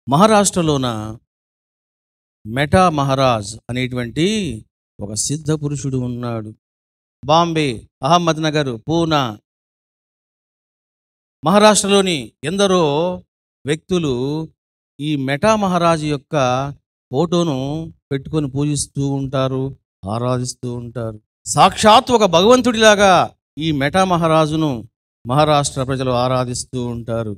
మహారాష్ట్రలోన meta Maharaj అనేటువంటి ఒక సిద్ధ పురుషుడు ఉన్నాడు బాంబే అహ్మద్ నగర్ పూనా మహారాష్ట్రలోని ఎందరో వ్యక్తులు ఈ మెటా మహారాజు యొక్క ఫోటోను పెట్టుకొని పూజిస్తూ ఉంటారు ఆరాధిస్తూ ఉంటారు సాక్షాత్ ఒక భగవంతుడిలాగా ఈ మెటా మహారాజును మహారాష్ట్ర ప్రజలు ఆరాధిస్తూ ఉంటారు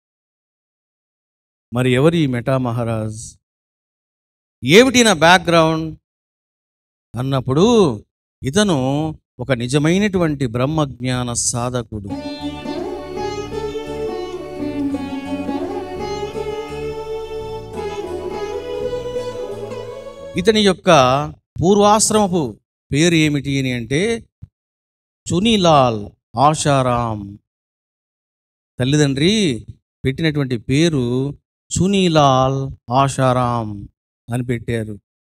మరి ఎవరి ఈ మెటా మహారాజ్ ఏమిటి నా బ్యాక్గ్రౌండ్ అన్నప్పుడు ఇతను ఒక నిజమైనటువంటి బ్రహ్మజ్ఞాన సాధకుడు ఇతని యొక్క పూర్వాశ్రమపు పేరు ఏమిటి అని అంటే చునీలాల్ ఆశారాం తల్లిదండ్రి పెట్టినటువంటి పేరు చునీలాల్ ఆశారాం అని పెట్టారు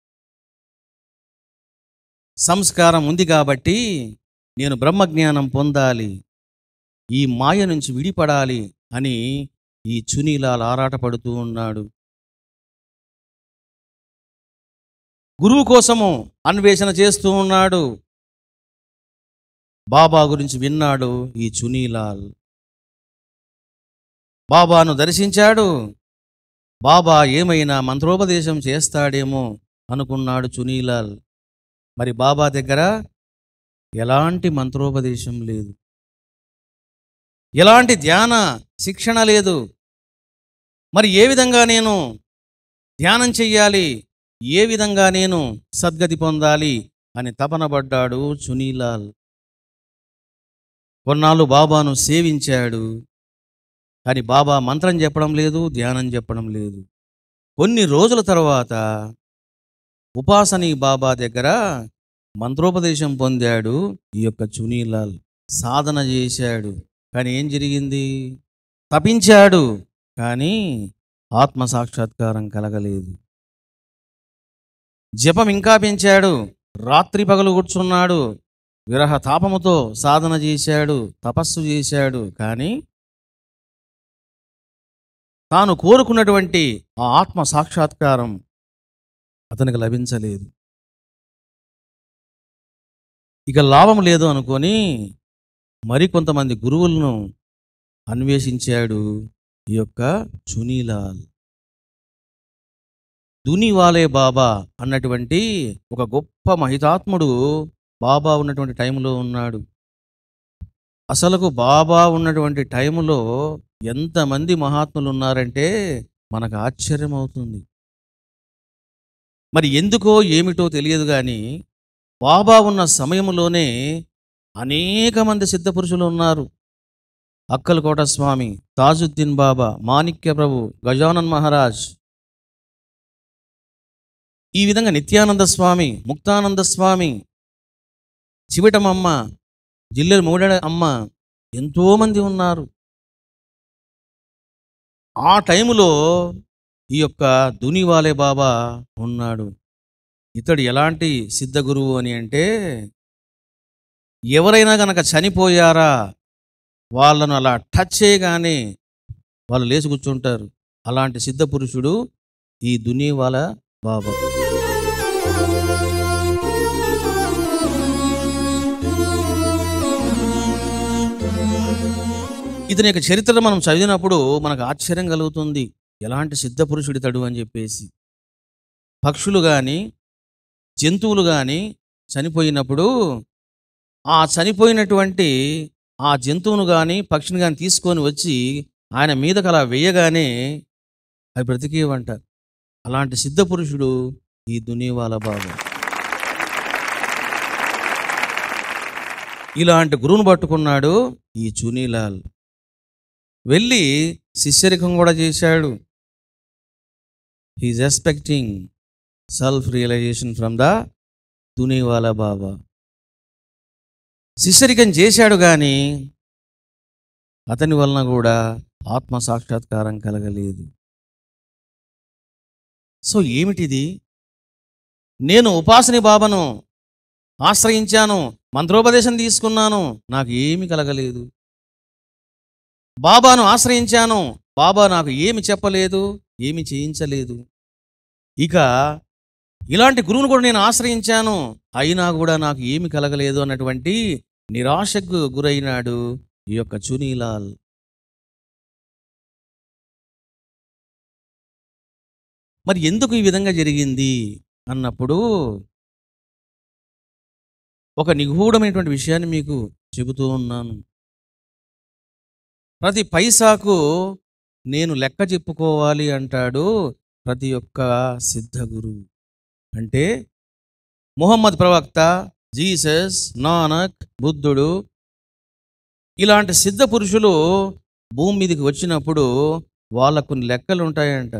సంస్కారం ఉంది కాబట్టి నేను బ్రహ్మజ్ఞానం పొందాలి ఈ మాయ నుంచి విడిపడాలి అని ఈ చునీలాల్ ఆరాటపడుతూ ఉన్నాడు గురువు కోసము అన్వేషణ చేస్తూ ఉన్నాడు బాబా గురించి విన్నాడు ఈ చునీలాల్ బాబాను దర్శించాడు బాబా ఏమైనా మంత్రోపదేశం చేస్తాడేమో అనుకున్నాడు చునీలాల్ మరి బాబా దగ్గర ఎలాంటి మంత్రోపదేశం లేదు ఎలాంటి ధ్యాన శిక్షణ లేదు మరి ఏ విధంగా నేను ధ్యానం చెయ్యాలి ఏ విధంగా నేను సద్గతి పొందాలి అని తపనపడ్డాడు చునీలాల్ కొన్నాళ్ళు బాబాను సేవించాడు కానీ బాబా మంత్రం చెప్పడం లేదు ధ్యానం చెప్పడం లేదు కొన్ని రోజుల తర్వాత ఉపాసని బాబా దగ్గర మంత్రోపదేశం పొందాడు ఈ యొక్క చునీలాల్ సాధన చేశాడు కానీ ఏం జరిగింది తపించాడు కానీ ఆత్మ సాక్షాత్కారం కలగలేదు జపం ఇంకా పెంచాడు రాత్రి పగలు కూర్చున్నాడు విరహ తాపముతో సాధన చేశాడు తపస్సు చేశాడు కానీ తాను కోరుకున్నటువంటి ఆ ఆత్మ సాక్షాత్కారం అతనికి లభించలేదు ఇక లాభం లేదు అనుకొని మరికొంతమంది గురువులను అన్వేషించాడు ఈ యొక్క చునీలాల్ దునివాలే బాబా అన్నటువంటి ఒక గొప్ప మహితాత్ముడు బాబా ఉన్నటువంటి టైంలో ఉన్నాడు అసలుకు బాబా ఉన్నటువంటి టైంలో ఎంతమంది మహాత్ములు ఉన్నారంటే మనకు ఆశ్చర్యం అవుతుంది మరి ఎందుకో ఏమిటో తెలియదు కానీ బాబా ఉన్న సమయంలోనే అనేక మంది సిద్ధపురుషులు ఉన్నారు అక్కలకోట స్వామి తాజుద్దీన్ బాబా మాణిక్య ప్రభు గజానన్ మహారాజ్ ఈ విధంగా నిత్యానంద స్వామి ముక్తానంద స్వామి చివిటమమ్మ జిల్లెలు మూడెడ అమ్మ ఎంతోమంది ఉన్నారు ఆ టైములో ఈ యొక్క దునివాలే బాబా ఉన్నాడు ఇతడు ఎలాంటి సిద్ధ గురువు అని అంటే ఎవరైనా గనక చనిపోయారా వాళ్ళను అలా టచ్ చేయగానే వాళ్ళు లేచి కూర్చుంటారు అలాంటి సిద్ధ పురుషుడు ఈ దునివాల బాబా ఇతని యొక్క చరిత్ర మనం చదివినప్పుడు మనకు ఆశ్చర్యం కలుగుతుంది ఎలాంటి సిద్ధ పురుషుడితడు అని చెప్పేసి పక్షులు కానీ జంతువులు కానీ చనిపోయినప్పుడు ఆ చనిపోయినటువంటి ఆ జంతువును కానీ పక్షిని కానీ తీసుకొని వచ్చి ఆయన మీదకి అలా వేయగానే అవి బ్రతికేవంట అలాంటి సిద్ధ పురుషుడు ఈ దునివాల బాబా ఇలాంటి గురువును పట్టుకున్నాడు ఈ చునీలాల్ వెళ్ళి శిష్యరికం కూడా చేశాడు he's expecting self realisation from the Dhuniwala Baba శిష్యరికం చేశాడు కానీ అతని వలన కూడా ఆత్మ సాక్షాత్కారం కలగలేదు సో ఏమిటిది నేను ఉపాసని బాబాను ఆశ్రయించాను మంత్రోపదేశం తీసుకున్నాను నాకు ఏమీ కలగలేదు బాబాను ఆశ్రయించాను బాబా నాకు ఏమి చెప్పలేదు ఏమి చేయించలేదు ఇక ఇలాంటి గురువును కూడా నేను ఆశ్రయించాను అయినా కూడా నాకు ఏమి కలగలేదు అన్నటువంటి నిరాశకు గురైనాడు ఈ యొక్క చునీలాల్ మరి ఎందుకు ఈ విధంగా జరిగింది అన్నప్పుడు ఒక నిగూఢమైనటువంటి విషయాన్ని మీకు చెబుతూ ఉన్నాను ప్రతి పైసాకు నేను లెక్క చెప్పుకోవాలి అంటాడు ప్రతి ఒక్క సిద్ధ గురువు అంటే ముహమ్మద్ ప్రవక్త జీసస్ నానక్ బుద్ధుడు ఇలాంటి సిద్ధ పురుషులు భూమి మీదకి వచ్చినప్పుడు వాళ్ళకు కొన్ని లెక్కలు ఉంటాయంట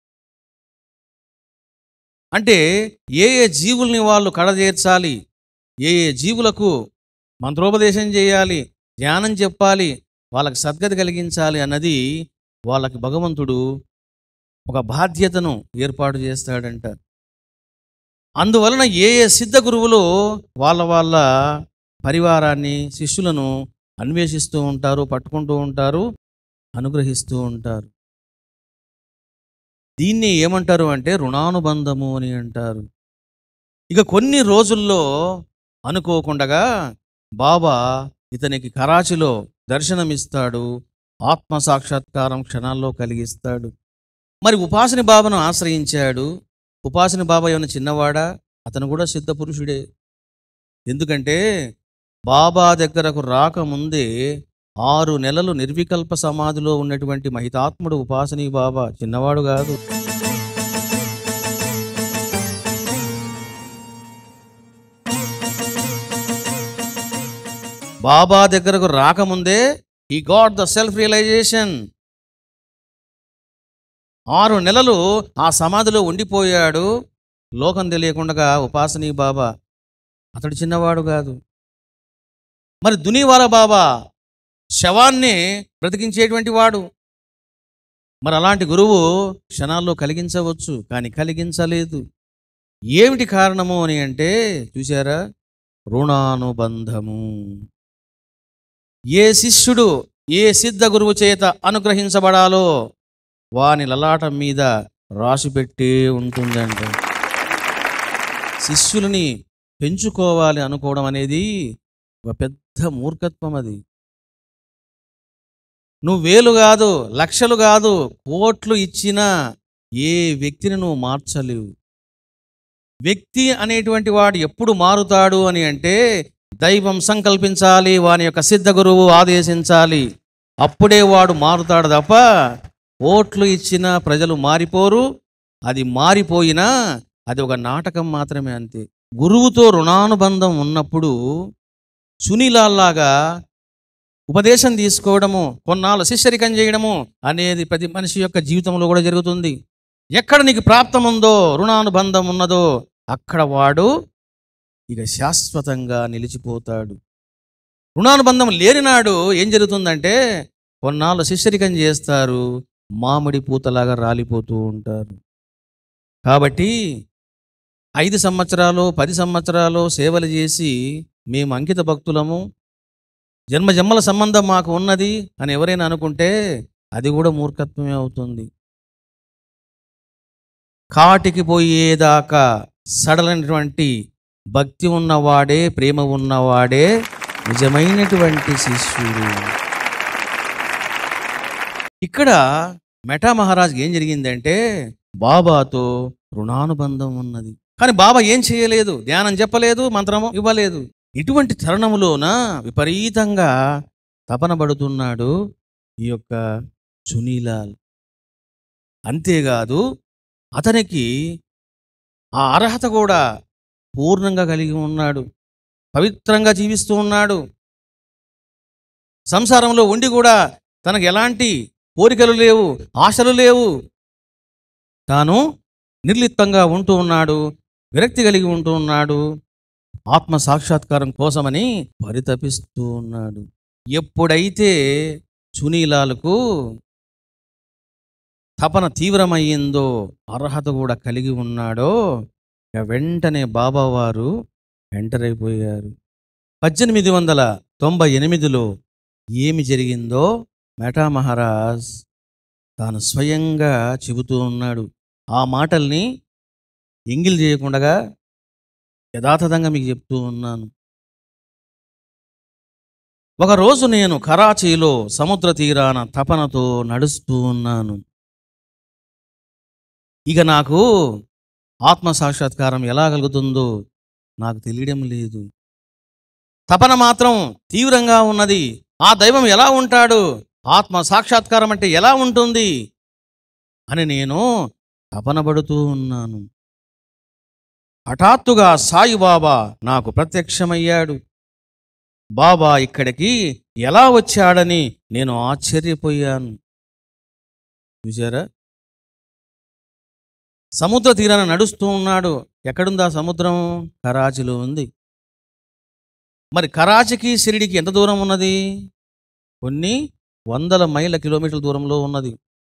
అంటే ఏ ఏ జీవుల్ని వాళ్ళు కడదేర్చాలి ఏ ఏ జీవులకు మంత్రోపదేశం చేయాలి ధ్యానం చెప్పాలి వాళ్ళకి సద్గతి కలిగించాలి అన్నది వాళ్ళకి భగవంతుడు ఒక బాధ్యతను ఏర్పాటు చేస్తాడంట అందువలన ఏ ఏ సిద్ధ గురువులు వాళ్ళ వాళ్ళ పరివారాన్ని శిష్యులను అన్వేషిస్తూ ఉంటారు పట్టుకుంటూ ఉంటారు అనుగ్రహిస్తూ ఉంటారు దీన్ని ఏమంటారు అంటే రుణానుబంధము అని అంటారు ఇక కొన్ని రోజుల్లో అనుకోకుండగా బాబా ఇతనికి కరాచిలో దర్శనమిస్తాడు ఆత్మ సాక్షాత్కారం క్షణాల్లో కలిగిస్తాడు మరి ఉపాసని బాబాను ఆశ్రయించాడు ఉపాసని బాబా ఏమైనా చిన్నవాడా అతను కూడా సిద్ధ పురుషుడే ఎందుకంటే బాబా దగ్గరకు రాకముందే ఆరు నెలలు నిర్వికల్ప సమాధిలో ఉన్నటువంటి మహితాత్ముడు ఉపాసని బాబా చిన్నవాడు కాదు బాబా దగ్గరకు రాకముందే ఈ గాట్ ద సెల్ఫ్ రియలైజేషన్ ఆరు నెలలు ఆ సమాధిలో ఉండిపోయాడు లోకం తెలియకుండా ఉపాసనీ బాబా అతడు చిన్నవాడు కాదు మరి దునివాల బాబా శవాన్ని బ్రతికించేటువంటి వాడు మరి అలాంటి గురువు క్షణాల్లో కలిగించవచ్చు కానీ కలిగించలేదు ఏమిటి కారణము అని అంటే చూసారా రుణానుబంధము ఏ శిష్యుడు ఏ సిద్ధ గురువు చేత అనుగ్రహించబడాలో వాని లలాటం మీద రాసిపెట్టే ఉంటుందంట శిష్యులని పెంచుకోవాలి అనుకోవడం అనేది ఒక పెద్ద మూర్ఖత్వం అది నువ్వు వేలు కాదు లక్షలు కాదు కోట్లు ఇచ్చినా ఏ వ్యక్తిని నువ్వు మార్చలేవు వ్యక్తి అనేటువంటి వాడు ఎప్పుడు మారుతాడు అని అంటే దైవం సంకల్పించాలి వాని యొక్క సిద్ధ గురువు ఆదేశించాలి అప్పుడే వాడు మారుతాడు తప్ప ఓట్లు ఇచ్చిన ప్రజలు మారిపోరు అది మారిపోయినా అది ఒక నాటకం మాత్రమే అంతే గురువుతో రుణానుబంధం ఉన్నప్పుడు సునీలాల్లాగా ఉపదేశం తీసుకోవడము కొన్నాళ్ళు శిష్యరికం చేయడము అనేది ప్రతి మనిషి యొక్క జీవితంలో కూడా జరుగుతుంది ఎక్కడ నీకు ప్రాప్తం ఉందో రుణానుబంధం ఉన్నదో అక్కడ వాడు ఇక శాశ్వతంగా నిలిచిపోతాడు రుణానుబంధం లేనినాడు ఏం జరుగుతుందంటే కొన్నాళ్ళు శిష్యరికం చేస్తారు మామిడి పూతలాగా రాలిపోతూ ఉంటారు కాబట్టి ఐదు సంవత్సరాలు పది సంవత్సరాలు సేవలు చేసి మేము అంకిత భక్తులము జన్మ జన్మల సంబంధం మాకు ఉన్నది అని ఎవరైనా అనుకుంటే అది కూడా మూర్ఖత్వమే అవుతుంది కాటికి పోయేదాకా సడలైనటువంటి భక్తి ఉన్నవాడే ప్రేమ ఉన్నవాడే నిజమైనటువంటి శిష్యుడు ఇక్కడ మెటా మహారాజ్కి ఏం జరిగిందంటే బాబాతో రుణానుబంధం ఉన్నది కానీ బాబా ఏం చేయలేదు ధ్యానం చెప్పలేదు మంత్రము ఇవ్వలేదు ఇటువంటి తరుణములోన విపరీతంగా తపన పడుతున్నాడు ఈ యొక్క చునీలాల్ అంతేకాదు అతనికి ఆ అర్హత కూడా పూర్ణంగా కలిగి ఉన్నాడు పవిత్రంగా జీవిస్తూ ఉన్నాడు సంసారంలో ఉండి కూడా తనకు ఎలాంటి కోరికలు లేవు ఆశలు లేవు తాను నిర్లిప్తంగా ఉంటూ ఉన్నాడు విరక్తి కలిగి ఉంటూ ఉన్నాడు ఆత్మ సాక్షాత్కారం కోసమని పరితపిస్తూ ఉన్నాడు ఎప్పుడైతే చునీలాలకు తపన తీవ్రమయ్యిందో అర్హత కూడా కలిగి ఉన్నాడో ఇక వెంటనే బాబావారు ఎంటర్ అయిపోయారు పద్దెనిమిది వందల తొంభై ఎనిమిదిలో ఏమి జరిగిందో మెటా మహారాజ్ తాను స్వయంగా చెబుతూ ఉన్నాడు ఆ మాటల్ని ఎంగిల్ చేయకుండా యథాతథంగా మీకు చెప్తూ ఉన్నాను ఒకరోజు నేను కరాచీలో సముద్ర తీరాన తపనతో నడుస్తూ ఉన్నాను ఇక నాకు ఆత్మ సాక్షాత్కారం ఎలా కలుగుతుందో నాకు తెలియడం లేదు తపన మాత్రం తీవ్రంగా ఉన్నది ఆ దైవం ఎలా ఉంటాడు ఆత్మ సాక్షాత్కారం అంటే ఎలా ఉంటుంది అని నేను తపనబడుతూ ఉన్నాను హఠాత్తుగా సాయిబాబా నాకు ప్రత్యక్షమయ్యాడు బాబా ఇక్కడికి ఎలా వచ్చాడని నేను ఆశ్చర్యపోయాను చూసారా సముద్ర తీరాన నడుస్తూ ఉన్నాడు ఎక్కడుందా సముద్రం కరాచీలో ఉంది మరి కరాచీకి షిరిడికి ఎంత దూరం ఉన్నది కొన్ని వందల మైళ్ళ కిలోమీటర్ల దూరంలో ఉన్నది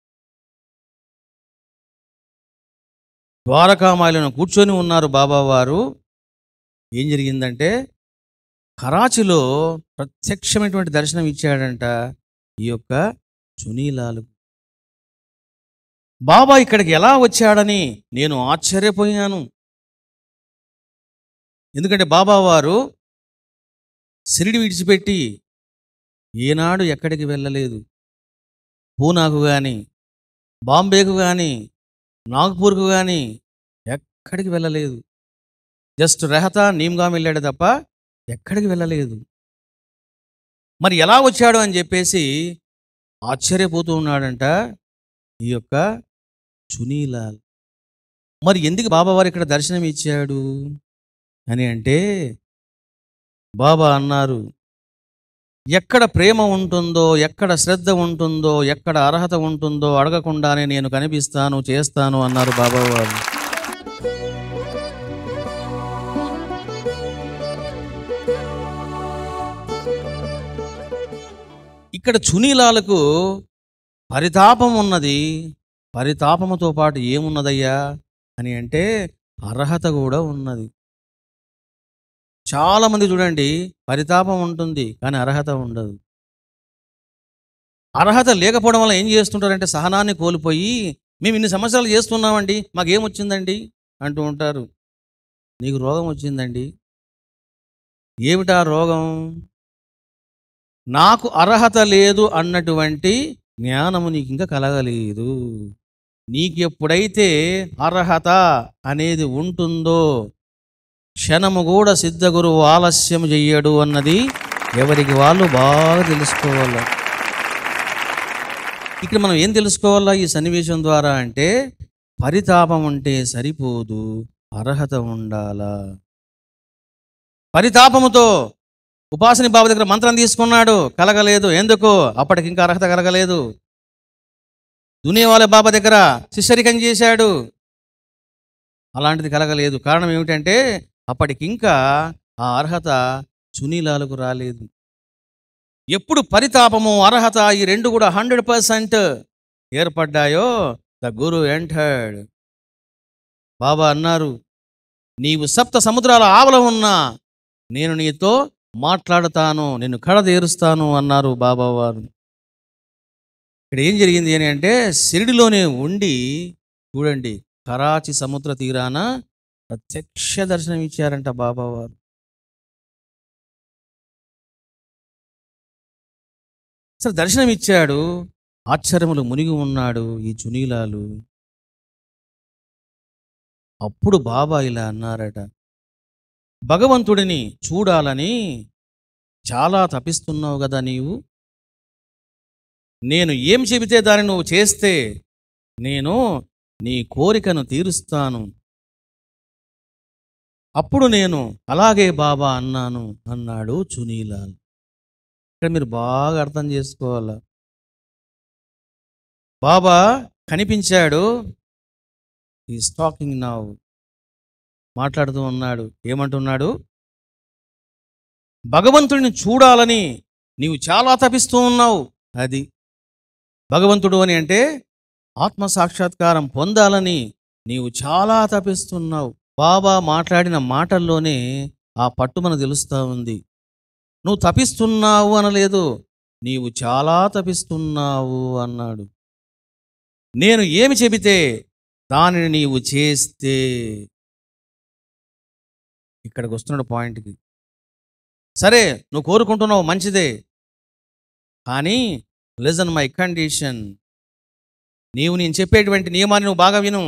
ద్వారకామాయిలను కూర్చొని ఉన్నారు బాబావారు ఏం జరిగిందంటే కరాచీలో ప్రత్యక్షమైనటువంటి దర్శనం ఇచ్చాడంట ఈ యొక్క చునీలాలు బాబా ఇక్కడికి ఎలా వచ్చాడని నేను ఆశ్చర్యపోయాను ఎందుకంటే బాబా వారు సిరిడి విడిచిపెట్టి ఏనాడు ఎక్కడికి వెళ్ళలేదు పూనాకు కానీ బాంబేకు కానీ నాగ్పూర్కు కానీ ఎక్కడికి వెళ్ళలేదు జస్ట్ రెహతా నీమ్గాం వెళ్ళాడు తప్ప ఎక్కడికి వెళ్ళలేదు మరి ఎలా వచ్చాడు అని చెప్పేసి ఆశ్చర్యపోతూ ఉన్నాడంట ఈ యొక్క చునీలాల్ మరి ఎందుకు బాబావారు ఇక్కడ దర్శనం ఇచ్చాడు అని అంటే బాబా అన్నారు ఎక్కడ ప్రేమ ఉంటుందో ఎక్కడ శ్రద్ధ ఉంటుందో ఎక్కడ అర్హత ఉంటుందో అడగకుండానే నేను కనిపిస్తాను చేస్తాను అన్నారు బాబావారు ఇక్కడ చునీలాలకు పరితాపం ఉన్నది పరితాపముతో పాటు ఏమున్నదయ్యా అని అంటే అర్హత కూడా ఉన్నది చాలా మంది చూడండి పరితాపం ఉంటుంది కానీ అర్హత ఉండదు అర్హత లేకపోవడం వల్ల ఏం చేస్తుంటారంటే సహనాన్ని కోల్పోయి మేము ఇన్ని సంవత్సరాలు చేస్తున్నామండి మాకేమొచ్చిందండి అంటూ ఉంటారు నీకు రోగం వచ్చిందండి ఏమిటా రోగం నాకు అర్హత లేదు అన్నటువంటి జ్ఞానము నీకు ఇంకా కలగలేదు నీకు ఎప్పుడైతే అర్హత అనేది ఉంటుందో క్షణము కూడా సిద్ధగురువు ఆలస్యం చెయ్యడు అన్నది ఎవరికి వాళ్ళు బాగా తెలుసుకోవాలి ఇక్కడ మనం ఏం తెలుసుకోవాలా ఈ సన్నివేశం ద్వారా అంటే పరితాపం ఉంటే సరిపోదు అర్హత ఉండాలా పరితాపముతో ఉపాసని బాబు దగ్గర మంత్రం తీసుకున్నాడు కలగలేదు ఎందుకు అప్పటికి ఇంకా అర్హత కలగలేదు దునియావాల బాబా దగ్గర శిష్యరికం చేశాడు అలాంటిది కలగలేదు కారణం ఏమిటంటే అప్పటికింకా ఆ అర్హత చునీలాలకు రాలేదు ఎప్పుడు పరితాపము అర్హత ఈ రెండు కూడా హండ్రెడ్ పర్సెంట్ ఏర్పడ్డాయో ద గురు ఎంటర్డ్ బాబా అన్నారు నీవు సప్త సముద్రాల ఆవల ఉన్నా నేను నీతో మాట్లాడతాను నిన్ను కడదేరుస్తాను అన్నారు బాబా వారు ఇక్కడ ఏం జరిగింది అని అంటే షిరిడిలోనే ఉండి చూడండి కరాచి సముద్ర తీరాన ప్రత్యక్ష దర్శనం ఇచ్చారంట బాబా వారు అసలు దర్శనం ఇచ్చాడు ఆశ్చర్యములు మునిగి ఉన్నాడు ఈ చునీలాలు అప్పుడు బాబా ఇలా అన్నారట భగవంతుడిని చూడాలని చాలా తపిస్తున్నావు కదా నీవు నేను ఏం చెబితే దాన్ని నువ్వు చేస్తే నేను నీ కోరికను తీరుస్తాను అప్పుడు నేను అలాగే బాబా అన్నాను అన్నాడు చునీలాల్ ఇక్కడ మీరు బాగా అర్థం చేసుకోవాలా బాబా కనిపించాడు ఈ స్టాకింగ్ నావ్ మాట్లాడుతూ ఉన్నాడు ఏమంటున్నాడు భగవంతుడిని చూడాలని నీవు చాలా తపిస్తూ ఉన్నావు అది భగవంతుడు అని అంటే ఆత్మ సాక్షాత్కారం పొందాలని నీవు చాలా తపిస్తున్నావు బాబా మాట్లాడిన మాటల్లోనే ఆ పట్టు మనకు తెలుస్తూ ఉంది నువ్వు తపిస్తున్నావు అనలేదు నీవు చాలా తపిస్తున్నావు అన్నాడు నేను ఏమి చెబితే దానిని నీవు చేస్తే ఇక్కడికి వస్తున్నాడు పాయింట్కి సరే నువ్వు కోరుకుంటున్నావు మంచిదే కానీ లిజన్ మై కండిషన్ నీవు నేను చెప్పేటువంటి నియమాన్ని నువ్వు బాగా విను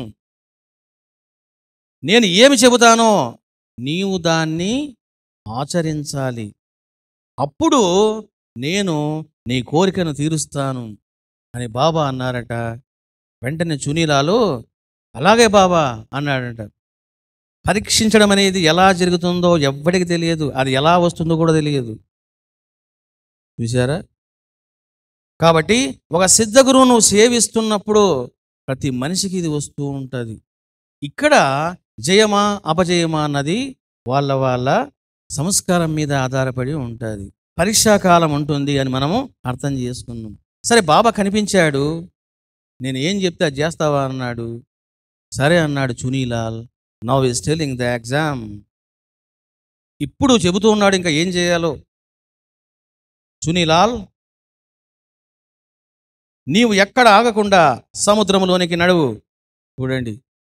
నేను ఏమి చెబుతానో నీవు దాన్ని ఆచరించాలి అప్పుడు నేను నీ కోరికను తీరుస్తాను అని బాబా అన్నారట వెంటనే చునీలాలు అలాగే బాబా అన్నాడట పరీక్షించడం అనేది ఎలా జరుగుతుందో ఎవ్వడికి తెలియదు అది ఎలా వస్తుందో కూడా తెలియదు చూసారా కాబట్టి ఒక సిద్ధ గురువు నువ్వు సేవిస్తున్నప్పుడు ప్రతి మనిషికి ఇది వస్తూ ఉంటుంది ఇక్కడ జయమా అపజయమా అన్నది వాళ్ళ వాళ్ళ సంస్కారం మీద ఆధారపడి ఉంటుంది పరీక్షాకాలం ఉంటుంది అని మనము అర్థం చేసుకున్నాం సరే బాబా కనిపించాడు నేను ఏం చెప్తే అది చేస్తావా అన్నాడు సరే అన్నాడు Chunilal now is telling the exam ఇప్పుడు చెబుతూ ఉన్నాడు ఇంకా ఏం చేయాలో చునీలాల్ నీవు ఎక్కడ ఆగకుండా సముద్రంలోనికి నడువు చూడండి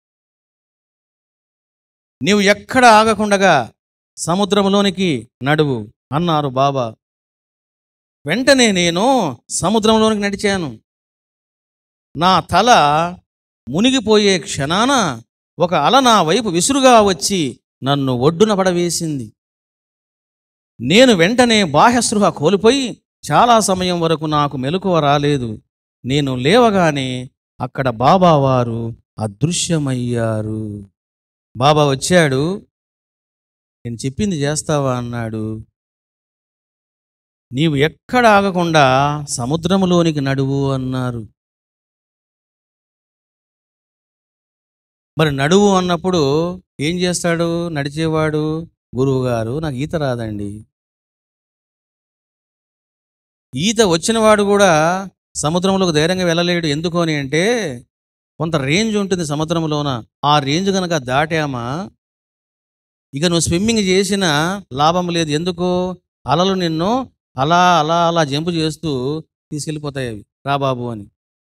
నీవు ఎక్కడ ఆగకుండగా సముద్రంలోనికి నడువు అన్నారు బాబా వెంటనే నేను సముద్రంలోనికి నడిచాను నా తల మునిగిపోయే క్షణాన ఒక అల నా వైపు విసురుగా వచ్చి నన్ను ఒడ్డున పడవేసింది నేను వెంటనే బాహ్యస్పృహ కోల్పోయి చాలా సమయం వరకు నాకు మెలకువ రాలేదు నేను లేవగానే అక్కడ బాబా వారు అదృశ్యమయ్యారు బాబా వచ్చాడు నేను చెప్పింది చేస్తావా అన్నాడు నీవు ఎక్కడ ఆగకుండా సముద్రములోనికి నడువు అన్నారు మరి నడువు అన్నప్పుడు ఏం చేస్తాడు నడిచేవాడు గురువుగారు నాకు ఈత రాదండి ఈత వచ్చినవాడు కూడా సముద్రంలోకి ధైర్యంగా వెళ్ళలేడు ఎందుకు అని అంటే కొంత రేంజ్ ఉంటుంది సముద్రంలోన ఆ రేంజ్ కనుక దాటామా ఇక నువ్వు స్విమ్మింగ్ చేసిన లాభం లేదు ఎందుకు అలలు నిన్ను అలా అలా అలా జంపు చేస్తూ తీసుకెళ్ళిపోతాయి అవి రా బాబు అని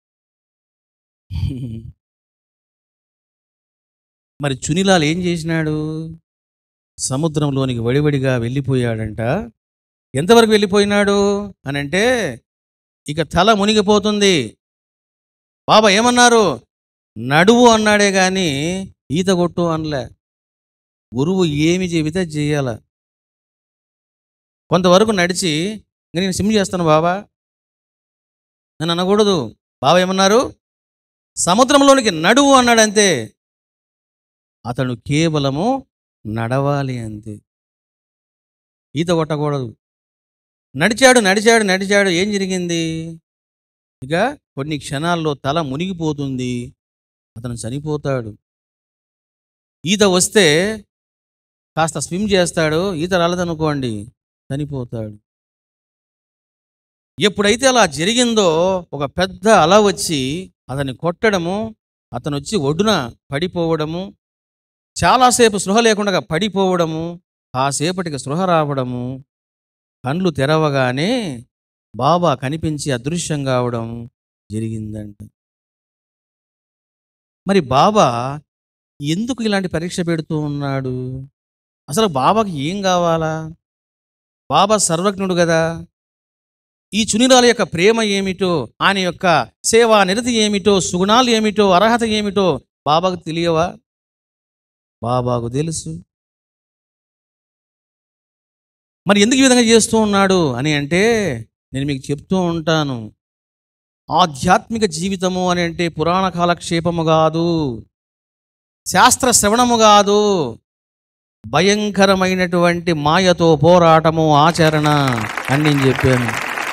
మరి చునిలాల్ ఏం చేసినాడు సముద్రంలోనికి వడివడిగా వెళ్ళిపోయాడంట ఎంతవరకు వెళ్ళిపోయినాడు అని అంటే ఇక తల మునిగిపోతుంది బాబా ఏమన్నారు నడువు అన్నాడే గాని ఈత కొట్టు అనలే గురువు ఏమి చెబితే చేయాల కొంతవరకు నడిచి "ఇంక నేను సిమ్ చేస్తాను బాబా నేను అనకూడదు బాబా ఏమన్నారు సముద్రంలోనికి నడువు అన్నాడంతే అతడు కేవలము నడవాలి అంతే ఈత కొట్టకూడదు నడిచాడు నడిచాడు నడిచాడు ఏం జరిగింది ఇక కొన్ని క్షణాల్లో తల మునిగిపోతుంది అతను చనిపోతాడు ఈత వస్తే కాస్త స్విమ్ చేస్తాడు ఈత రాలేదనుకోండి చనిపోతాడు ఎప్పుడైతే అలా జరిగిందో ఒక పెద్ద అల వచ్చి అతన్ని కొట్టడము అతను వచ్చి ఒడ్డున పడిపోవడము చాలాసేపు స్పృహ లేకుండా పడిపోవడము కాసేపటికి స్పృహ రావడము కండ్లు తెరవగానే బాబా కనిపించి అదృశ్యం కావడం జరిగిందంట మరి బాబా ఎందుకు ఇలాంటి పరీక్ష పెడుతూ ఉన్నాడు అసలు బాబాకి ఏం కావాలా బాబా సర్వజ్ఞుడు కదా ఈ చునిరాల యొక్క ప్రేమ ఏమిటో ఆయన యొక్క సేవా నిరతి ఏమిటో సుగుణాలు ఏమిటో అర్హత ఏమిటో బాబాకు తెలియవా బాబాకు తెలుసు మరి ఎందుకు ఈ విధంగా చేస్తూ ఉన్నాడు అని అంటే నేను మీకు చెప్తూ ఉంటాను ఆధ్యాత్మిక జీవితము అని అంటే పురాణ కాలక్షేపము కాదు శాస్త్ర శ్రవణము కాదు భయంకరమైనటువంటి మాయతో పోరాటము ఆచరణ అని నేను చెప్పాను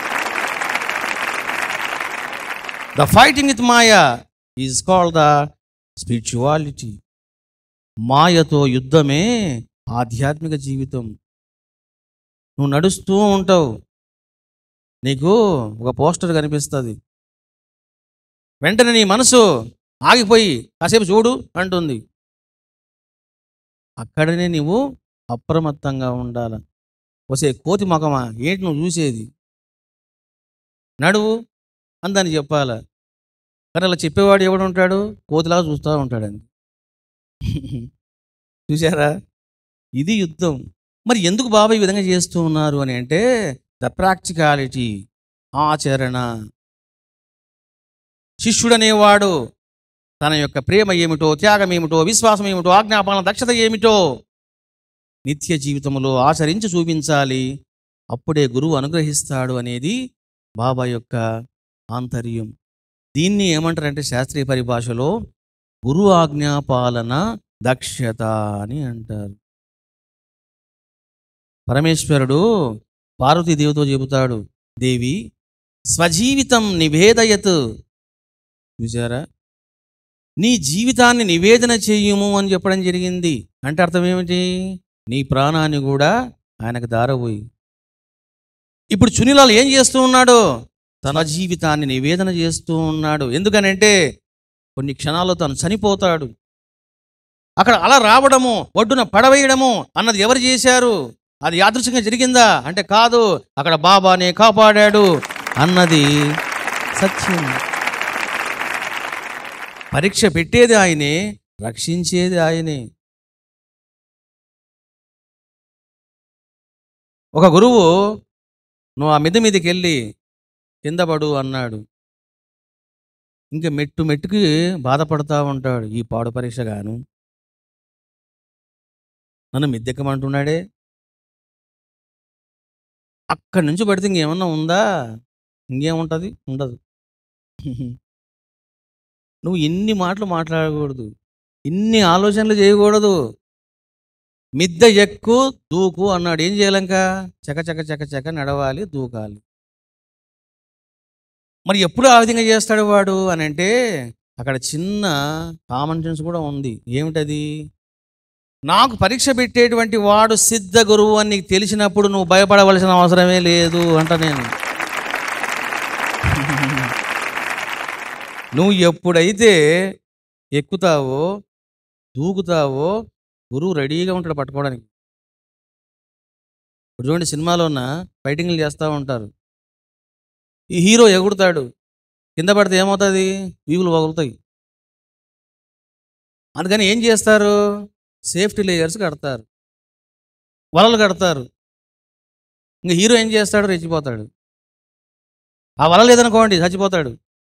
the fighting with maya is called the spirituality మాయతో యుద్ధమే ఆధ్యాత్మిక జీవితం నువ్వు నడుస్తూ ఉంటావు నీకు ఒక పోస్టర్ కనిపిస్తుంది వెంటనే నీ మనసు ఆగిపోయి కాసేపు చూడు అంటుంది అక్కడనే నువ్వు అప్రమత్తంగా ఉండాల వసే కోతి మొఖమా ఏంటి నువ్వు చూసేది నడువు అని దాన్ని చెప్పాలా కానీ అలా చెప్పేవాడు ఎవడు ఉంటాడు కోతిలాగా చూస్తూ ఉంటాడని చూసారా ఇది యుద్ధం మరి ఎందుకు బాబా ఈ విధంగా చేస్తూ ఉన్నారు అని అంటే ద ప్రాక్టికాలిటీ ఆచరణ శిష్యుడనేవాడు తన యొక్క ప్రేమ ఏమిటో త్యాగం ఏమిటో విశ్వాసం ఏమిటో ఆజ్ఞాపాలన దక్షత ఏమిటో నిత్య జీవితంలో ఆచరించి చూపించాలి అప్పుడే గురువు అనుగ్రహిస్తాడు అనేది బాబా యొక్క ఆంతర్యం దీన్ని ఏమంటారంటే శాస్త్రీయ పరిభాషలో గురు ఆజ్ఞాపాలన దక్షత అని అంటారు పరమేశ్వరుడు పార్వతీదేవితో చెబుతాడు దేవి స్వజీవితం నివేదయత్ చూసారా నీ జీవితాన్ని నివేదన చెయ్యము అని చెప్పడం జరిగింది అంటే అర్థం ఏమిటి నీ ప్రాణాన్ని కూడా ఆయనకు దారబోయి ఇప్పుడు చునిలాల్ ఏం చేస్తూ ఉన్నాడు తన జీవితాన్ని నివేదన చేస్తూ ఉన్నాడు ఎందుకనంటే కొన్ని క్షణాల్లో తను చనిపోతాడు అక్కడ అలా రావడము ఒడ్డున పడవేయడము అన్నది ఎవరు చేశారు అది యాదృచ్ఛికంగా జరిగిందా అంటే కాదు అక్కడ బాబానే కాపాడాడు అన్నది సత్యం పరీక్ష పెట్టేది ఆయనే రక్షించేది ఆయనే ఒక గురువు నువ్వు ఆ మిద్ద మీదకి వెళ్ళి కింద పడు అన్నాడు ఇంకా మెట్టు మెట్టుకి బాధపడతా ఉంటాడు ఈ పాడు పరీక్ష గాను నన్ను మిద్దెక్కమంటున్నాడే అక్కడి నుంచి పడితే ఇంకేమన్నా ఉందా ఇంకేముంటుంది ఉండదు నువ్వు ఇన్ని మాటలు మాట్లాడకూడదు ఇన్ని ఆలోచనలు చేయకూడదు మిద్దె ఎక్కు దూకు అన్నాడు ఏం చేయాలంక చక చక చక చక నడవాలి దూకాలి మరి ఎప్పుడు ఆ విధంగా చేస్తాడు వాడు అని అంటే అక్కడ చిన్న కామన్ సెన్స్ కూడా ఉంది ఏమిటది నాకు పరీక్ష పెట్టేటువంటి వాడు సిద్ధ గురువు అని నీకు తెలిసినప్పుడు నువ్వు భయపడవలసిన అవసరమే లేదు అంట నేను నువ్వు ఎప్పుడైతే ఎక్కుతావో దూకుతావో గురువు రెడీగా ఉంటాడు పట్టుకోవడానికి ఇప్పుడు చూడండి సినిమాలో ఉన్న ఫైటింగ్లు చేస్తూ ఉంటారు ఈ హీరో ఎగురుతాడు కింద పడితే ఏమవుతుంది వీగులు పగులుతాయి అందుకని ఏం చేస్తారు సేఫ్టీ లేయర్స్ కడతారు వలలు కడతారు ఇంకా హీరో ఏం చేస్తాడు రెచ్చిపోతాడు ఆ వల లేదనుకోండి చచ్చిపోతాడు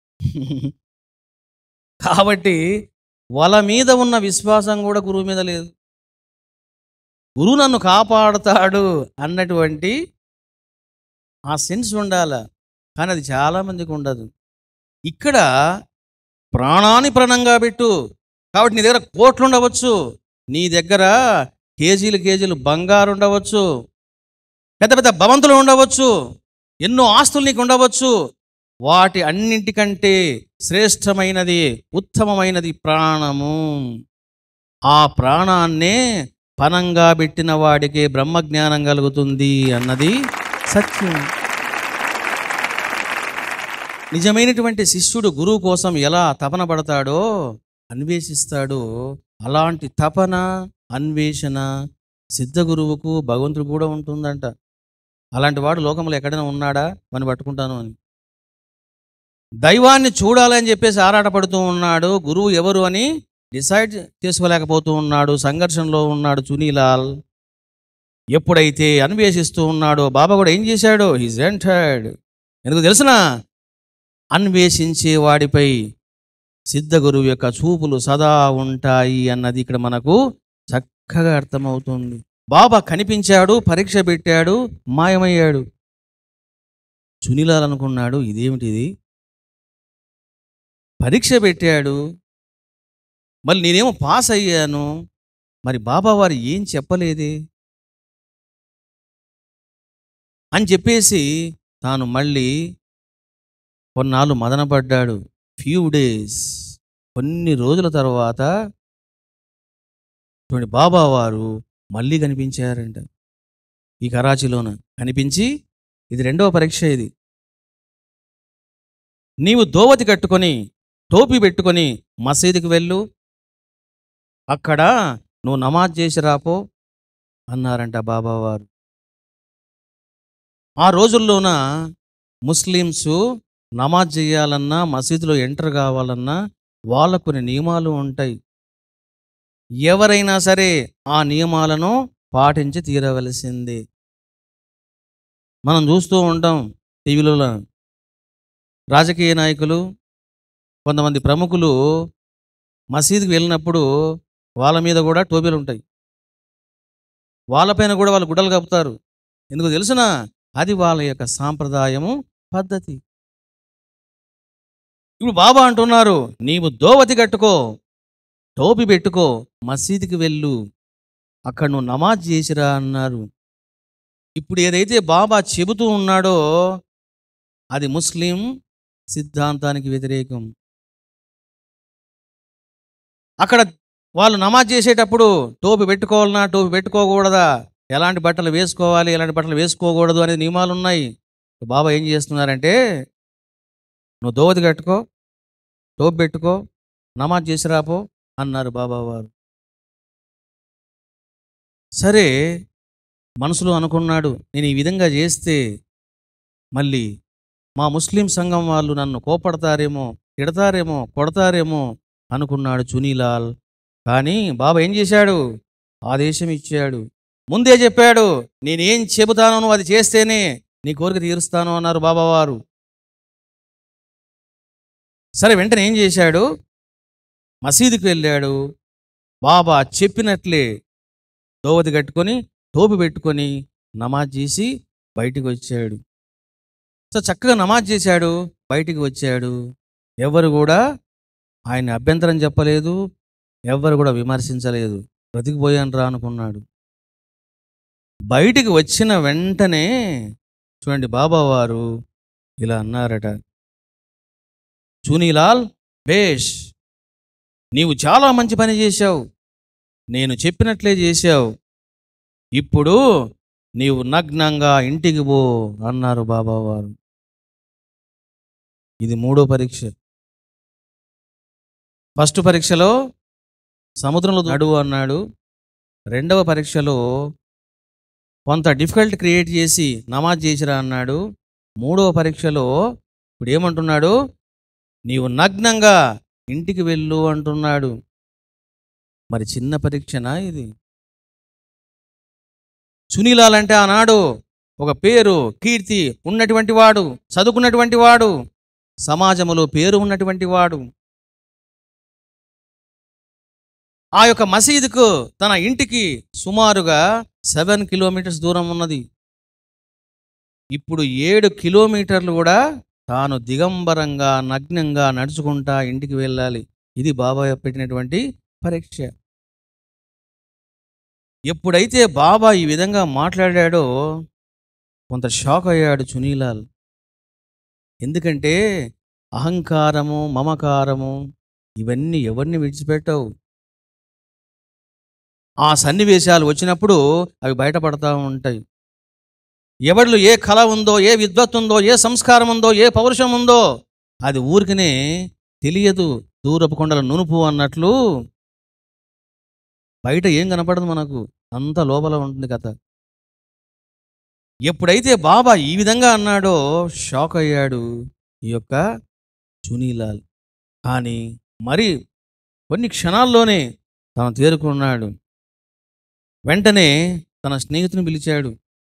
కాబట్టి వల మీద ఉన్న విశ్వాసం కూడా గురువు మీద లేదు గురువు నన్ను కాపాడుతాడు అన్నటువంటి ఆ సెన్స్ ఉండాల కానీ అది చాలామందికి ఉండదు ఇక్కడ ప్రాణాన్ని ప్రాణంగా పెట్టు కాబట్టి నీ దగ్గర కోట్లు ఉండవచ్చు నీ దగ్గర కేజీలు కేజీలు బంగారు ఉండవచ్చు పెద్ద పెద్ద భవంతులు ఉండవచ్చు ఎన్నో ఆస్తులు నీకు ఉండవచ్చు వాటి అన్నింటికంటే శ్రేష్టమైనది ఉత్తమమైనది ప్రాణము ఆ ప్రాణాన్నే పనంగా పెట్టిన వాడికి బ్రహ్మజ్ఞానం కలుగుతుంది అన్నది సత్యం నిజమైనటువంటి శిష్యుడు గురువు కోసం ఎలా తపన పడతాడో అన్వేషిస్తాడో అలాంటి తపన అన్వేషణ సిద్ధ గురువుకు భగవంతుడు కూడా ఉంటుందంట అలాంటి వాడు లోకంలో ఎక్కడైనా ఉన్నాడా మనం పట్టుకుంటాను అని దైవాన్ని చూడాలని చెప్పేసి ఆరాటపడుతూ ఉన్నాడు గురువు ఎవరు అని డిసైడ్ చేసుకోలేకపోతూ ఉన్నాడు సంఘర్షణలో ఉన్నాడు చునీలాల్ ఎప్పుడైతే అన్వేషిస్తూ ఉన్నాడో బాబా కూడా ఏం చేశాడు హీజ్ ఎంటర్డ్ ఎందుకు తెలుసునా అన్వేషించే వాడిపై సిద్ధ గురువు యొక్క చూపులు సదా ఉంటాయి అన్నది ఇక్కడ మనకు చక్కగా అర్థమవుతుంది బాబా కనిపించాడు పరీక్ష పెట్టాడు మాయమయ్యాడు చునిలాల్ అనుకున్నాడు ఇదేమిటిది పరీక్ష పెట్టాడు మళ్ళీ నేనేమో పాస్ అయ్యాను మరి బాబా వారు ఏం చెప్పలేదే అని చెప్పేసి తాను మళ్ళీ కొన్నాళ్ళు మదనపడ్డాడు ఫ్యూ డేస్ కొన్ని రోజుల తర్వాత చూడండి బాబా వారు మళ్ళీ కనిపించారంట ఈ కరాచీలోన కనిపించి ఇది రెండవ పరీక్ష ఇది నీవు దోవతి కట్టుకొని టోపీ పెట్టుకొని మసీదుకి వెళ్ళు అక్కడ నువ్వు నమాజ్ చేసి రాపో అన్నారంట బాబా వారు ఆ రోజుల్లోన ముస్లిమ్స్ నమాజ్ చేయాలన్నా మసీదులో ఎంటర్ కావాలన్నా వాళ్ళకు కొన్ని నియమాలు ఉంటాయి ఎవరైనా సరే ఆ నియమాలను పాటించి తీరవలసింది మనం చూస్తూ ఉంటాం టీవీలలో రాజకీయ నాయకులు కొంతమంది ప్రముఖులు మసీదుకి వెళ్ళినప్పుడు వాళ్ళ మీద కూడా టోపీలు ఉంటాయి వాళ్ళపైన కూడా వాళ్ళు గుడ్డలు కప్పుతారు ఎందుకు తెలుసునా అది వాళ్ళ యొక్క సాంప్రదాయము పద్ధతి ఇప్పుడు బాబా అంటున్నారు నీవు దోవతి కట్టుకో టోపీ పెట్టుకో మసీదుకి వెళ్ళు అక్కడ నువ్వు నమాజ్ చేసిరా అన్నారు ఇప్పుడు ఏదైతే బాబా చెబుతూ ఉన్నాడో అది ముస్లిం సిద్ధాంతానికి వ్యతిరేకం అక్కడ వాళ్ళు నమాజ్ చేసేటప్పుడు టోపీ పెట్టుకోవాలన్నా టోపీ పెట్టుకోకూడదా ఎలాంటి బట్టలు వేసుకోవాలి ఎలాంటి బట్టలు వేసుకోకూడదు అనే నియమాలు ఉన్నాయి బాబా ఏం చేస్తున్నారంటే నువ్వు దోవతి కట్టుకో టోపీ పెట్టుకో నమాజ్ చేసి రాపో అన్నారు బాబా వారు సరే మనసులో అనుకున్నాడు నేను ఈ విధంగా చేస్తే మళ్ళీ మా ముస్లిం సంఘం వాళ్ళు నన్ను కోపడతారేమో తిడతారేమో కొడతారేమో అనుకున్నాడు చునీలాల్ కానీ బాబా ఏం చేశాడు ఆదేశం ఇచ్చాడు ముందే చెప్పాడు నేనేం చెబుతానో నువ్వు అది చేస్తేనే నీ కోరిక తీరుస్తాను అన్నారు బాబా వారు సరే వెంటనే ఏం చేశాడు మసీదుకి వెళ్ళాడు బాబా చెప్పినట్లే దోవతి కట్టుకొని టోపి పెట్టుకొని నమాజ్ చేసి బయటికి వచ్చాడు సో చక్కగా నమాజ్ చేశాడు బయటికి వచ్చాడు ఎవరు కూడా ఆయన అభ్యంతరం చెప్పలేదు ఎవరు కూడా విమర్శించలేదు బ్రతికిపోయాను రా అనుకున్నాడు బయటికి వచ్చిన వెంటనే చూడండి బాబా వారు ఇలా అన్నారట చూనీలాల్ బేష్ నీవు చాలా మంచి పని చేశావు నేను చెప్పినట్లే చేశావు ఇప్పుడు నీవు నగ్నంగా ఇంటికి పో అన్నారు బాబా వారు ఇది మూడో పరీక్ష ఫస్ట్ పరీక్షలో సముద్రంలో నడువు అన్నాడు రెండవ పరీక్షలో కొంత డిఫికల్ట్ క్రియేట్ చేసి నమాజ్ చేసిరా అన్నాడు మూడవ పరీక్షలో ఇప్పుడు ఏమంటున్నాడు నీవు నగ్నంగా ఇంటికి వెళ్ళు అంటున్నాడు మరి చిన్న పరీక్షనా ఇది సునీలాల్ అంటే ఆనాడు ఒక పేరు కీర్తి ఉన్నటువంటి వాడు చదువుకున్నటువంటి వాడు సమాజములో పేరు ఉన్నటువంటి వాడు ఆ యొక్క మసీదుకు తన ఇంటికి సుమారుగా సెవెన్ కిలోమీటర్స్ దూరం ఉన్నది ఇప్పుడు ఏడు కిలోమీటర్లు కూడా తాను దిగంబరంగా నగ్నంగా నడుచుకుంటా ఇంటికి వెళ్ళాలి ఇది బాబా పెట్టినటువంటి పరీక్ష ఎప్పుడైతే బాబా ఈ విధంగా మాట్లాడాడో కొంత షాక్ అయ్యాడు చునీలాల్ ఎందుకంటే అహంకారము మమకారము ఇవన్నీ ఎవరిని విడిచిపెట్టవు ఆ సన్నివేశాలు వచ్చినప్పుడు అవి బయటపడతా ఉంటాయి ఎవరిలో ఏ కళ ఉందో ఏ విద్వత్ ఉందో ఏ సంస్కారం ఉందో ఏ పౌరుషం ఉందో అది ఊరికనే తెలియదు దూరపు కొండల నునుపు అన్నట్లు బయట ఏం కనపడదు మనకు అంత లోపల ఉంటుంది కథ ఎప్పుడైతే బాబా ఈ విధంగా అన్నాడో షాక్ అయ్యాడు ఈ యొక్క చునీలాల్ కానీ మరి కొన్ని క్షణాల్లోనే తాను తేరుకున్నాడు వెంటనే తన స్నేహితుని పిలిచాడు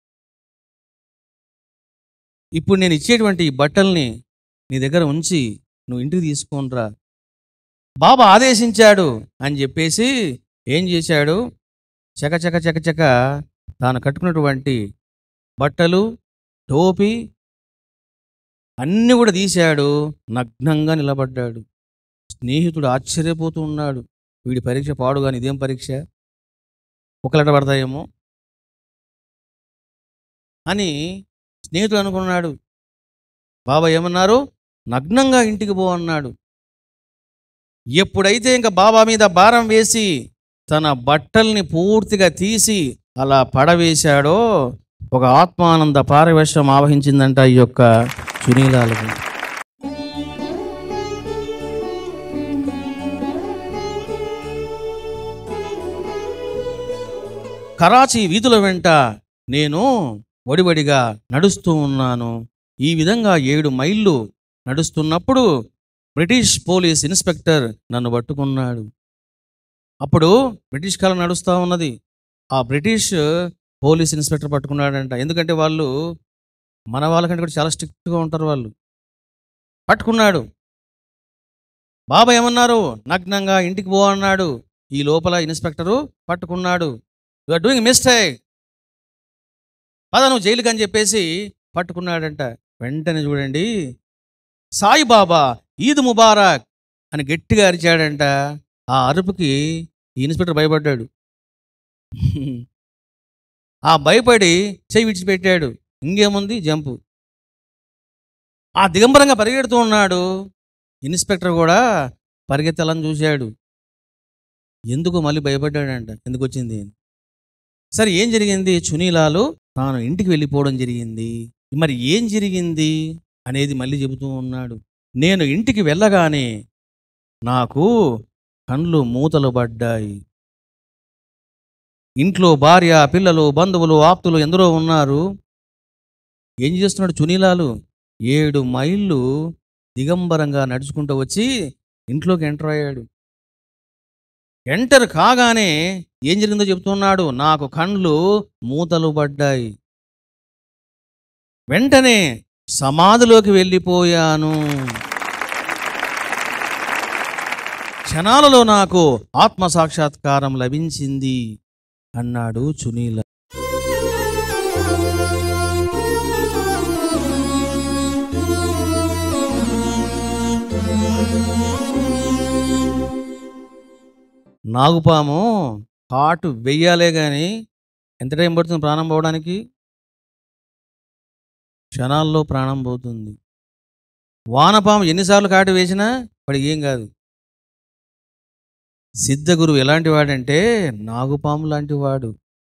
ఇప్పుడు నేను ఇచ్చేటువంటి ఈ బట్టల్ని నీ దగ్గర ఉంచి నువ్వు ఇంటికి తీసుకొనిరా బాబా ఆదేశించాడు అని చెప్పేసి ఏం చేశాడు చక చక చక చక తాను కట్టుకున్నటువంటి బట్టలు టోపీ అన్నీ కూడా తీశాడు నగ్నంగా నిలబడ్డాడు స్నేహితుడు ఆశ్చర్యపోతూ ఉన్నాడు వీడి పరీక్ష పాడుగాని ఇదేం పరీక్ష ఒకలట పడతాయేమో అని స్నేహితుడు అనుకున్నాడు బాబా ఏమన్నారు నగ్నంగా ఇంటికి పో అన్నాడు ఎప్పుడైతే ఇంకా బాబా మీద భారం వేసి తన బట్టల్ని పూర్తిగా తీసి అలా పడవేశాడో ఒక ఆత్మానంద పారవేశం ఆవహించిందంట ఈ యొక్క చునీలాలకు కరాచీ వీధుల వెంట నేను వడివడిగా నడుస్తూ ఉన్నాను ఈ విధంగా ఏడు మైళ్ళు నడుస్తున్నప్పుడు బ్రిటిష్ పోలీస్ ఇన్స్పెక్టర్ నన్ను పట్టుకున్నాడు అప్పుడు బ్రిటిష్ కాలం నడుస్తూ ఉన్నది ఆ బ్రిటిష్ పోలీస్ ఇన్స్పెక్టర్ పట్టుకున్నాడంట ఎందుకంటే వాళ్ళు మన వాళ్ళకంటే కూడా చాలా స్ట్రిక్ట్గా ఉంటారు వాళ్ళు పట్టుకున్నాడు బాబా ఏమన్నారు నగ్నంగా ఇంటికి పో అన్నాడు ఈ లోపల ఇన్స్పెక్టరు పట్టుకున్నాడు యు ఆర్ డూయింగ్ మిస్టేక్ పద నువ్వు జైలుకి అని చెప్పేసి పట్టుకున్నాడంట వెంటనే చూడండి సాయిబాబా ఈద్ ముబారక్ అని గట్టిగా అరిచాడంట ఆ అరుపుకి ఈ ఇన్స్పెక్టర్ భయపడ్డాడు ఆ భయపడి చెయ్యి విడిచిపెట్టాడు ఇంకేముంది జంపు ఆ దిగంబరంగా పరిగెడుతూ ఉన్నాడు ఇన్స్పెక్టర్ కూడా పరిగెత్తాలని చూశాడు ఎందుకు మళ్ళీ భయపడ్డాడంట ఎందుకు వచ్చింది అని. సరే ఏం జరిగింది చునీలాలు తాను ఇంటికి వెళ్ళిపోవడం జరిగింది మరి ఏం జరిగింది అనేది మళ్ళీ చెబుతూ ఉన్నాడు నేను ఇంటికి వెళ్ళగానే నాకు కండ్లు మూతలు పడ్డాయి ఇంట్లో భార్య పిల్లలు బంధువులు ఆప్తులు ఎందరో ఉన్నారు ఏం చేస్తున్నాడు చునీలాలు ఏడు మైళ్ళు దిగంబరంగా నడుచుకుంటూ వచ్చి ఇంట్లోకి ఎంటర్ అయ్యాడు ఎంటర్ కాగానే ఏం జరిగిందో చెప్తున్నాడు నాకు కండ్లు మూతలు పడ్డాయి వెంటనే సమాధిలోకి వెళ్ళిపోయాను క్షణాలలో నాకు ఆత్మ సాక్షాత్కారం లభించింది అన్నాడు చునీల నాగుపాము కాటు వెయ్యాలే కానీ ఎంత టైం పడుతుంది ప్రాణం పోవడానికి క్షణాల్లో ప్రాణం పోతుంది వానపాము ఎన్నిసార్లు కాటు వేసినా వాడికి ఏం కాదు సిద్ధగురువు ఎలాంటి వాడంటే నాగుపాము లాంటి వాడు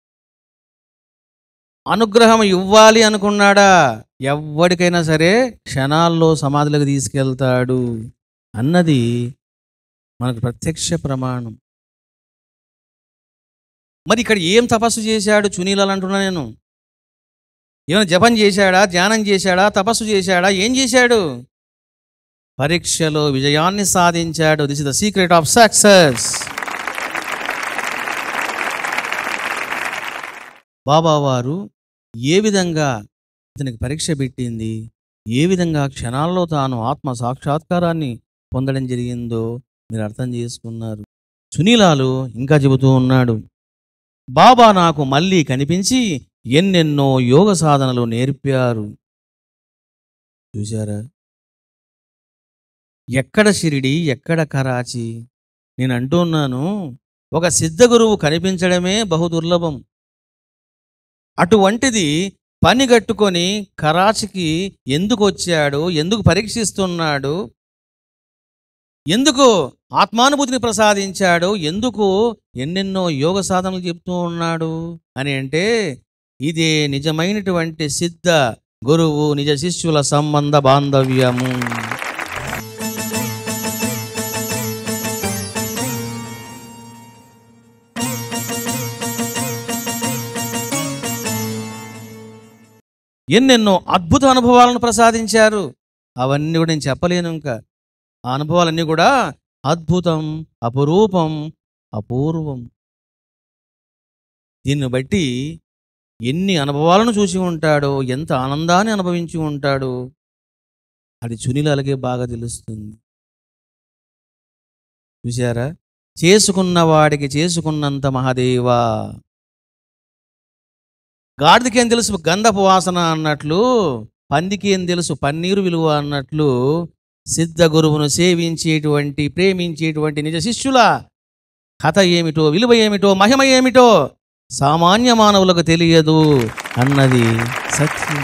అనుగ్రహం ఇవ్వాలి అనుకున్నాడా ఎవ్వడికైనా సరే క్షణాల్లో సమాధిలోకి తీసుకెళ్తాడు అన్నది మనకు ప్రత్యక్ష ప్రమాణం మరి ఇక్కడ ఏం తపస్సు చేశాడు చునీలాలు అంటున్నా నేను ఏమైనా జపం చేశాడా ధ్యానం చేశాడా తపస్సు చేశాడా ఏం చేశాడు పరీక్షలో విజయాన్ని సాధించాడు this is the secret of success Baba వారు ఏ విధంగా ఇతనికి పరీక్ష పెట్టింది ఏ విధంగా క్షణాల్లో తాను ఆత్మ సాక్షాత్కారాన్ని పొందడం జరిగిందో మీరు అర్థం చేసుకున్నారు సునీలాలు ఇంకా చెబుతూ ఉన్నాడు బాబా నాకు మళ్ళీ కనిపించి ఎన్నెన్నో యోగ సాధనలు నేర్పారు చూశారా ఎక్కడ షిరిడి ఎక్కడ కరాచి నేను అంటున్నాను ఒక సిద్ధ గురువు కనిపించడమే బహుదుర్లభం అటువంటిది పని కట్టుకొని కరాచికి ఎందుకు వచ్చాడు ఎందుకు పరీక్షిస్తున్నాడు ఎందుకు ఆత్మానుభూతిని ప్రసాదించాడు ఎందుకు ఎన్నెన్నో యోగ సాధనలు చెప్తూ ఉన్నాడు అని అంటే ఇదే నిజమైనటువంటి సిద్ధ గురువు నిజ శిష్యుల సంబంధ బాంధవ్యము ఎన్నెన్నో అద్భుత అనుభవాలను ప్రసాదించారు అవన్నీ కూడా నేను చెప్పలేను ఇంకా ఆ అనుభవాలన్నీ కూడా అద్భుతం అపురూపం అపూర్వం దీన్ని బట్టి ఎన్ని అనుభవాలను చూసి ఉంటాడో ఎంత ఆనందాన్ని అనుభవించి ఉంటాడో అది చునిలకే బాగా తెలుస్తుంది చూశారా చేసుకున్న వాడికి చేసుకున్నంత మహాదేవా గాడిదకి ఏం తెలుసు గంధపు వాసన అన్నట్లు పందికి ఏం తెలుసు పన్నీరు విలువ అన్నట్లు సిద్ధ గురువును సేవించేటువంటి ప్రేమించేటువంటి నిజ శిష్యుల కథ ఏమిటో విలువ ఏమిటో మహిమ ఏమిటో సామాన్య మానవులకు తెలియదు అన్నది సత్యం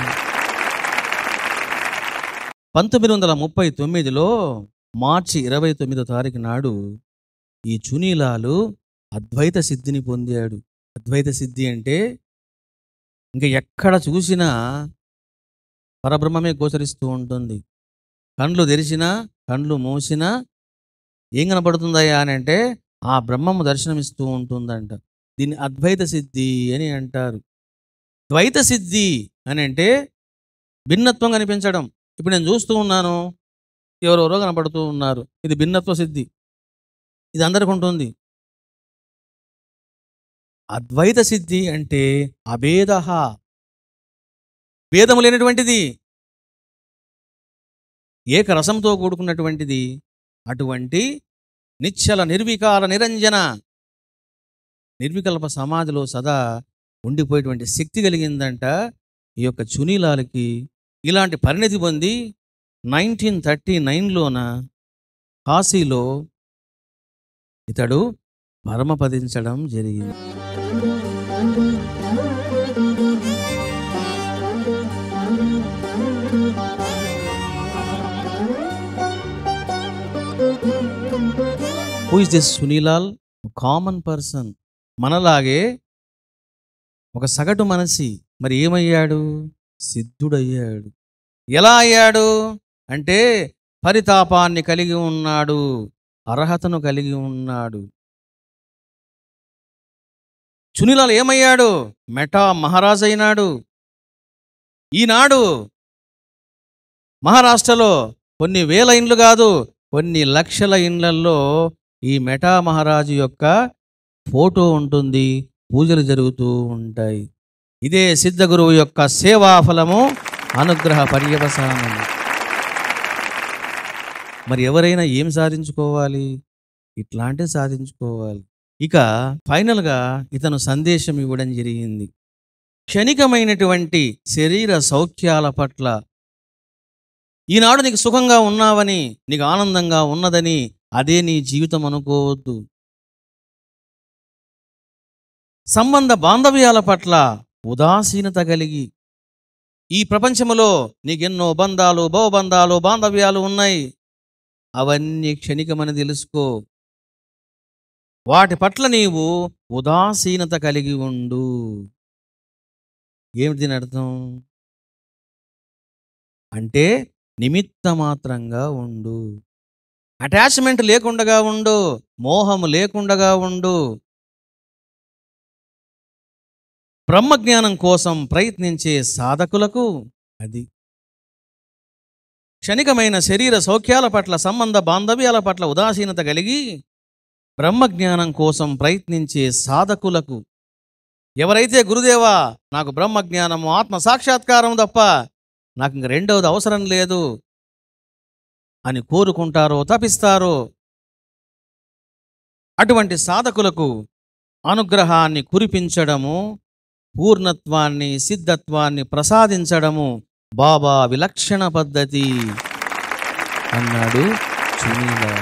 పంతొమ్మిది వందల ముప్పై తొమ్మిదిలో మార్చి ఇరవై తొమ్మిదో తారీఖు నాడు ఈ చునీలాలు అద్వైత సిద్ధిని పొందాడు అద్వైత సిద్ధి అంటే ఇంకా ఎక్కడ చూసినా పరబ్రహ్మమే గోచరిస్తూ ఉంటుంది కండ్లు తెరిచినా కండ్లు మూసినా ఏం కనపడుతుందయ్యా అని అంటే ఆ బ్రహ్మము దర్శనమిస్తూ ఉంటుందంట దీన్ని అద్వైత సిద్ధి అని అంటారు ద్వైత సిద్ధి అని అంటే భిన్నత్వం కనిపించడం ఇప్పుడు నేను చూస్తూ ఉన్నాను ఎవరెవరో కనపడుతూ ఉన్నారు ఇది భిన్నత్వ సిద్ధి ఇది అందరికి ఉంటుంది అద్వైత సిద్ధి అంటే అభేద భేదము లేనటువంటిది ఏకరసంతో కూడుకున్నటువంటిది అటువంటి నిశ్చల నిర్వికార నిరంజన నిర్వికల్ప సమాధిలో సదా ఉండిపోయేటువంటి శక్తి కలిగిందంట ఈ యొక్క చునీలాలకి ఇలాంటి పరిణతి పొంది నైన్టీన్ థర్టీ నైన్లోన కాశీలో ఇతడు పరమపదించడం జరిగింది who is this Sunilal common person మనలాగే ఒక సగటు మనసి మరి ఏమయ్యాడు సిద్ధుడయ్యాడు ఎలా అయ్యాడు అంటే పరితాపాన్ని కలిగి ఉన్నాడు అర్హతను కలిగి ఉన్నాడు చునిలాల్ ఏమయ్యాడు మెటా మహారాజు అయినాడు ఈనాడు మహారాష్ట్రలో కొన్ని వేల ఇండ్లు కాదు కొన్ని లక్షల ఇండ్లల్లో ఈ మెటా మహారాజు యొక్క ఫోటో ఉంటుంది పూజలు జరుగుతూ ఉంటాయి ఇదే సిద్ధ గురువు యొక్క సేవాఫలము అనుగ్రహ పర్యవసానం మరి ఎవరైనా ఏం సాధించుకోవాలి ఇట్లాంటి సాధించుకోవాలి ఇక ఫైనల్గా ఇతను సందేశం ఇవ్వడం జరిగింది క్షణికమైనటువంటి శరీర సౌఖ్యాల పట్ల ఈనాడు నీకు సుఖంగా ఉన్నావని నీకు ఆనందంగా ఉన్నదని అదే నీ జీవితం అనుకోవద్దు సంబంధ బాంధవ్యాల పట్ల ఉదాసీనత కలిగి ఈ ప్రపంచములో నీకెన్నో బంధాలు భవబంధాలు బాంధవ్యాలు ఉన్నాయి అవన్నీ క్షణికమని తెలుసుకో వాటి పట్ల నీవు ఉదాసీనత కలిగి ఉండు ఏమిటి దీని అర్థం అంటే నిమిత్త మాత్రంగా ఉండు అటాచ్మెంట్ లేకుండగా ఉండు మోహము లేకుండగా ఉండు బ్రహ్మజ్ఞానం కోసం ప్రయత్నించే సాధకులకు అది క్షణికమైన శరీర సౌఖ్యాల పట్ల సంబంధ బాంధవ్యాల పట్ల ఉదాసీనత కలిగి బ్రహ్మజ్ఞానం కోసం ప్రయత్నించే సాధకులకు ఎవరైతే గురుదేవా నాకు బ్రహ్మజ్ఞానము ఆత్మ సాక్షాత్కారం తప్ప నాకు ఇంక రెండవది అవసరం లేదు అని కోరుకుంటారో తపిస్తారో అటువంటి సాధకులకు అనుగ్రహాన్ని కురిపించడము పూర్ణత్వాన్ని సిద్ధత్వాన్ని ప్రసాదించడము బాబా విలక్షణ పద్ధతి అన్నాడు చునీలా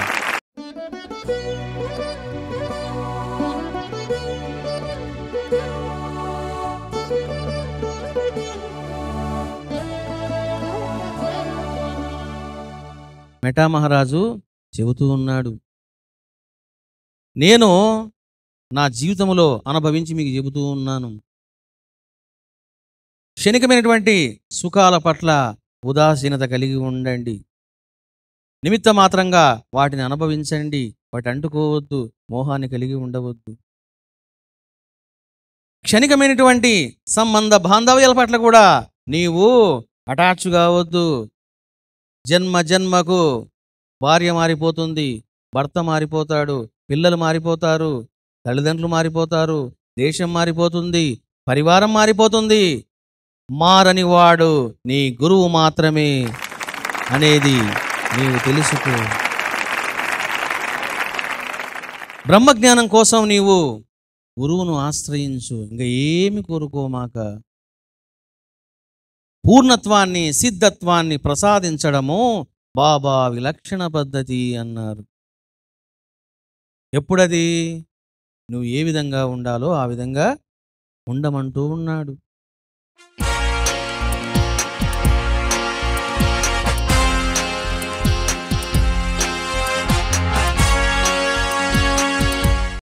మెటా మహారాజు చెబుతూ ఉన్నాడు నేను నా జీవితంలో అనుభవించి మీకు చెబుతూ ఉన్నాను క్షణికమైనటువంటి సుఖాల పట్ల ఉదాసీనత కలిగి ఉండండి నిమిత్త మాత్రంగా వాటిని అనుభవించండి వాటి అంటుకోవద్దు మోహాన్ని కలిగి ఉండవద్దు క్షణికమైనటువంటి సంబంధ బాంధవ్యాల పట్ల కూడా నీవు అటాచ్ కావద్దు జన్మ జన్మకు భార్య మారిపోతుంది భర్త మారిపోతాడు పిల్లలు మారిపోతారు తల్లిదండ్రులు మారిపోతారు దేశం మారిపోతుంది పరివారం మారిపోతుంది మారని వాడు నీ గురువు మాత్రమే అనేది నీవు తెలుసుకో బ్రహ్మజ్ఞానం కోసం నీవు గురువును ఆశ్రయించు ఇంకా ఏమి కోరుకోమాక పూర్ణత్వాన్ని సిద్ధత్వాన్ని ప్రసాదించడము బాబా విలక్షణ పద్ధతి అన్నారు ఎప్పుడది నువ్వు ఏ విధంగా ఉండాలో ఆ విధంగా ఉండమంటూ ఉన్నాడు